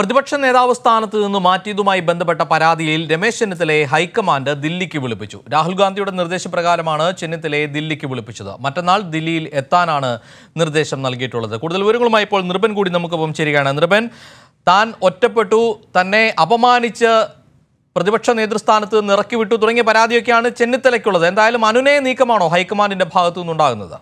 പ്രതിപക്ഷ നേതാവ് സ്ഥാനത്ത് നിന്ന് മാറ്റിയതുമായി ബന്ധപ്പെട്ട പരാതിയിൽ രമേശ് ചെന്നിത്തലയെ ഹൈക്കമാൻഡ് ദില്ലിക്ക് വിളിപ്പിച്ചു രാഹുൽ ഗാന്ധിയുടെ നിർദ്ദേശപ്രകാരമാണ് ചെന്നിത്തലയെ ദില്ലിക്ക് വിളിപ്പിച്ചത് മറ്റന്നാൾ ദില്ലിയിൽ എത്താനാണ് നിർദ്ദേശം നൽകിയിട്ടുള്ളത് കൂടുതൽ വിവരങ്ങളുമായി ഇപ്പോൾ നിർബൻ കൂടി നമുക്കൊപ്പം ചേരുകയാണ് നിർബൻ താൻ ഒറ്റപ്പെട്ടു തന്നെ അപമാനിച്ച് പ്രതിപക്ഷ നേതൃസ്ഥാനത്ത് നിന്ന് ഇറക്കി വിട്ടു തുടങ്ങിയ പരാതിയൊക്കെയാണ് ചെന്നിത്തലയ്ക്കുള്ളത് എന്തായാലും അനുനയ നീക്കമാണോ ഹൈക്കമാൻഡിന്റെ ഭാഗത്തു നിന്നുണ്ടാകുന്നത്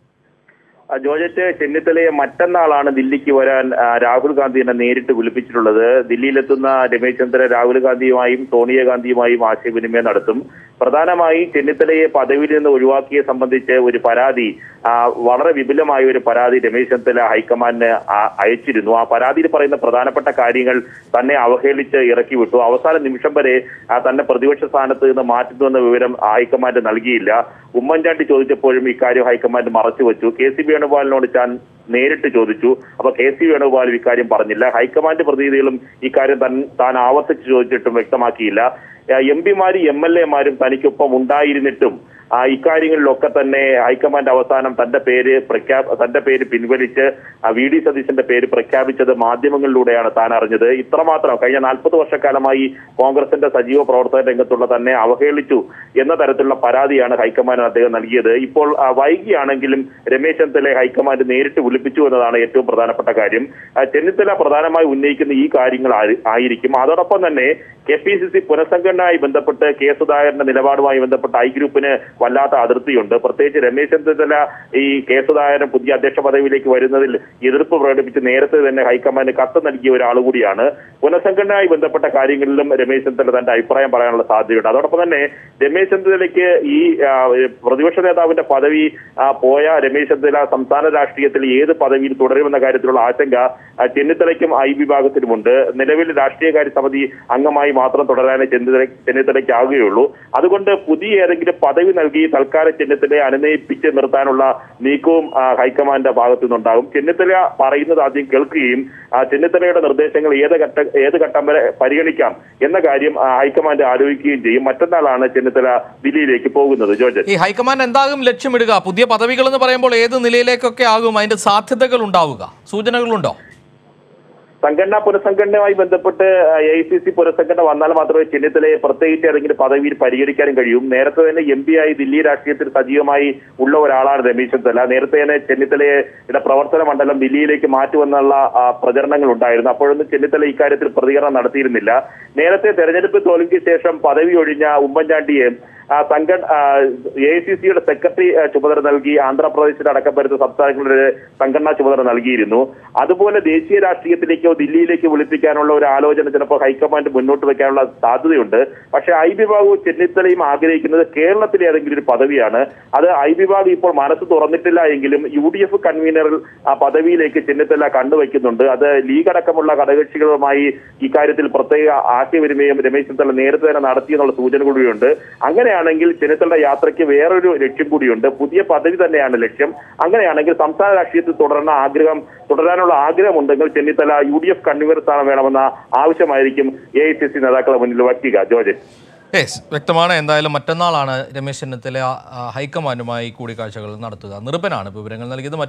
ആ, ജോർജറ്റ് ചെന്നിത്തലയെ മറ്റന്നാളാണ് ദില്ലിക്ക് വരാൻ ആ, രാഹുൽ ഗാന്ധിനെ നേരിട്ട് വിളിപ്പിച്ചിട്ടുള്ളത് ദില്ലിയിലെത്തുന്ന രമേശ് ചന്ദ്ര രാഹുൽ ഗാന്ധിയുമായും സോണിയാഗാന്ധിയുമായും ആശയവിനിമയം നടത്തും പ്രധാനമായി ചെന്നിത്തലയെ പദവിയിൽ നിന്ന് ഒഴിവാക്കിയെ സംബന്ധിച്ച് ഒരു പരാതി ആ, വളരെ വിപുലമായ ഒരു പരാതി രമേശ് ചെന്നിത്തല ഹൈക്കമാൻഡിന് ആ- അയച്ചിരുന്നു ആ പരാതിയിൽ പറയുന്ന പ്രധാനപ്പെട്ട കാര്യങ്ങൾ തന്നെ അവഹേളിച്ച് ഇറക്കി വിട്ടു അവസാന നിമിഷം വരെ ആ, തന്നെ പ്രതിപക്ഷ സ്ഥാനത്ത് നിന്ന് മാറ്റുന്നുവെന്ന വിവരം ഹൈക്കമാൻഡ് നൽകിയില്ല ഉമ്മൻചാണ്ടി ചോദിച്ചപ്പോഴും ഇക്കാര്യം ഹൈക്കമാൻഡ് മറച്ചു വെച്ചു കെ സി വേണുഗോപാലിനോട് താൻ നേരിട്ട് ചോദിച്ചു അപ്പൊ കെ സി വേണുഗോപാൽ ഇക്കാര്യം പറഞ്ഞില്ല ഹൈക്കമാൻഡ് പ്രതിനിധികളും ഇക്കാര്യം തൻ താൻ ആവർത്തിച്ച് ചോദിച്ചിട്ടും വ്യക്തമാക്കിയില്ല എം പിമാരും എം എൽ എമാരും തനിക്കൊപ്പം ഉണ്ടായിരുന്നിട്ടും ആ ഇക്കാര്യങ്ങളിലൊക്കെ തന്നെ ഹൈക്കമാൻഡ് അവസാനം തന്റെ പേര് പ്രഖ്യാ തന്റെ പേര് പിൻവലിച്ച് ആ വി ഡി സതീശന്റെ പേര് പ്രഖ്യാപിച്ചത് മാധ്യമങ്ങളിലൂടെയാണ് താൻ അറിഞ്ഞത് ഇത്രമാത്രം കഴിഞ്ഞ നാൽപ്പത് വർഷക്കാലമായി കോൺഗ്രസിന്റെ സജീവ പ്രവർത്തക രംഗത്തുള്ള തന്നെ അവഹേളിച്ചു എന്ന തരത്തിലുള്ള പരാതിയാണ് ഹൈക്കമാൻഡിന് അദ്ദേഹം നൽകിയത് ഇപ്പോൾ ആ, വൈകിയാണെങ്കിലും രമേശ് ചെന്നിത്തലയെ ഹൈക്കമാൻഡ് നേരിട്ട് വിളിപ്പിച്ചു എന്നതാണ് ഏറ്റവും പ്രധാനപ്പെട്ട കാര്യം ആ, ചെന്നിത്തല പ്രധാനമായി ഉന്നയിക്കുന്ന ഈ കാര്യങ്ങൾ ആയി- ആയിരിക്കും അതോടൊപ്പം തന്നെ കെ പി സി സി പുനഃസംഘടനയുമായി ബന്ധപ്പെട്ട് കെ സുധാകരന്റെ നിലപാടുമായി ബന്ധപ്പെട്ട് ഐ ഗ്രൂപ്പിന് വല്ലാത്ത അതിർത്തിയുണ്ട് പ്രത്യേകിച്ച് രമേശ് ചെന്നിത്തല ഈ കെ സുധാകരൻ പുതിയ അധ്യക്ഷ പദവിയിലേക്ക് വരുന്നതിൽ എതിർപ്പ് പ്രകടിപ്പിച്ച് നേരത്തെ തന്നെ ഹൈക്കമാൻഡ് കത്ത് നൽകിയ ഒരാൾ കൂടിയാണ് പുനഃസംഘടനയുമായി ബന്ധപ്പെട്ട കാര്യങ്ങളിലും രമേശ് ചെന്നിത്തല തന്റെ അഭിപ്രായം പറയാനുള്ള സാധ്യതയുണ്ട് അതോടൊപ്പം തന്നെ രമേശ് ചെന്നിത്തലയ്ക്ക് ഈ ആ, പ്രതിപക്ഷ നേതാവിന്റെ പദവി ആ, പോയ രമേശ് ചെന്നിത്തല സംസ്ഥാന രാഷ്ട്രീയത്തിൽ ഏത് പദവിയിൽ തുടരുമെന്ന കാര്യത്തിലുള്ള ആശങ്ക ആ, ചെന്നിത്തലയ്ക്കും ഐ വിഭാഗത്തിനുമുണ്ട് നിലവിൽ രാഷ്ട്രീയകാര്യ സമിതി അംഗമായി മാത്രം തുടരാനേ ചെന്നിത്തല ചെന്നിത്തലയ്ക്ക് ആകുകയുള്ളൂ അതുകൊണ്ട് പുതിയ ഏതെങ്കിലും പദവി നൽകി തൽക്കാലം ചെന്നിത്തലയെ അനുനയിപ്പിച്ച് നിർത്താനുള്ള നീക്കവും ആ, ഹൈക്കമാൻഡിന്റെ ഭാഗത്തു നിന്നുണ്ടാകും ചെന്നിത്തല പറയുന്നത് ആദ്യം കേൾക്കുകയും ആ, ചെന്നിത്തലയുടെ നിർദ്ദേശങ്ങൾ ഏത് ഘട്ട ഏത് ഘട്ടം വരെ പരിഗണിക്കാം എന്ന കാര്യം ആ, ഹൈക്കമാൻഡ് ആലോചിക്കുകയും ചെയ്യും മറ്റന്നാളാണ് ചെന്നിത്തല ദില്ലിയിലേക്ക് പോകുന്നത് ജോർജ് ഈ ഹൈക്കമാൻഡ് എന്താകും ലക്ഷ്യമിടുക പുതിയ പദവികൾ എന്ന് പറയുമ്പോൾ ഏത് നിലയിലേക്കൊക്കെ ആകും അതിന്റെ സാധ്യതകൾ ഉണ്ടാവുക സൂചനകളുണ്ടോ സംഘടനാ പുനഃസംഘടനയുമായി ബന്ധപ്പെട്ട് എ ഐ സി സി പുനഃസംഘടന വന്നാൽ മാത്രമേ ചെന്നിത്തലയെ പ്രത്യേകിച്ച് ഏതെങ്കിലും പദവിയിൽ പരിഗണിക്കാനും കഴിയും നേരത്തെ തന്നെ എം പി ആയി ദില്ലി രാഷ്ട്രീയത്തിൽ സജീവമായി ഉള്ള ഒരാളാണ് രമേശ് ചെന്നിത്തല നേരത്തെ തന്നെ ചെന്നിത്തലയുടെ പ്രവർത്തന മണ്ഡലം ദില്ലിയിലേക്ക് മാറ്റുമെന്നുള്ള ആ, പ്രചരണങ്ങൾ ഉണ്ടായിരുന്നു അപ്പോഴൊന്നും ചെന്നിത്തല ഇക്കാര്യത്തിൽ പ്രതികരണം നടത്തിയിരുന്നില്ല നേരത്തെ തെരഞ്ഞെടുപ്പ് തോൽവിക്ക് ശേഷം പദവി ഒഴിഞ്ഞ ഉമ്മൻചാണ്ടിയെ ആ, സംഘട എ ഐ സി സിയുടെ സെക്രട്ടറി ആ, ചുമതല നൽകി ആന്ധ്രാപ്രദേശിൽ അടക്കം വരുന്ന സംസ്ഥാനങ്ങളുടെ സംഘടനാ ചുമതല നൽകിയിരുന്നു അതുപോലെ ദേശീയ രാഷ്ട്രീയത്തിലേക്കോ ദില്ലിയിലേക്ക് വിളിപ്പിക്കാനുള്ള ഒരു ആലോചന ചിലപ്പോൾ ഹൈക്കമാൻഡ് മുന്നോട്ട് വെക്കാനുള്ള സാധ്യതയുണ്ട് പക്ഷേ ഐ വിഭാഗവും ചെന്നിത്തലയും ആഗ്രഹിക്കുന്നത് കേരളത്തിലെ ഏതെങ്കിലും ഒരു പദവിയാണ് അത് ഐ വിഭാഗം ഇപ്പോൾ മനസ്സ് തുറന്നിട്ടില്ല എങ്കിലും യു ഡി എഫ് കൺവീനർ ആ പദവിയിലേക്ക് ചെന്നിത്തല കണ്ടുവയ്ക്കുന്നുണ്ട് അത് ലീഗ് അടക്കമുള്ള ഘടകകക്ഷികളുമായി ഇക്കാര്യത്തിൽ പ്രത്യേക ആശയവിനിമയം രമേശ് ചെന്നിത്തല നേരത്തെ തന്നെ നടത്തിയെന്നുള്ള സൂചന കൂടിയുണ്ട് അങ്ങനെയാണെങ്കിൽ ചെന്നിത്തലയുടെ യാത്രയ്ക്ക് വേറൊരു ലക്ഷ്യം കൂടിയുണ്ട് പുതിയ പദവി തന്നെയാണ് ലക്ഷ്യം അങ്ങനെയാണെങ്കിൽ സംസ്ഥാന രാഷ്ട്രീയത്തിൽ തുടരുന്ന ആഗ്രഹം തുടരാനുള്ള ആഗ്രഹമുണ്ടെങ്കിൽ Chennithala U D F convener സ്ഥാനം വേണമെന്ന ആവശ്യമായിരിക്കും എ ഐ സി സി നേതാക്കളുടെ മുന്നിൽ വയ്ക്കുക ജോർജ് യെസ് വ്യക്തമാണ് എന്തായാലും മറ്റന്നാളാണ് രമേശ് ചെന്നിത്തല ആ, ഹൈക്കമാൻഡുമായി കൂടിക്കാഴ്ചകൾ നടത്തുക നിർഭനാണ് വിവരങ്ങൾ നൽകിയത്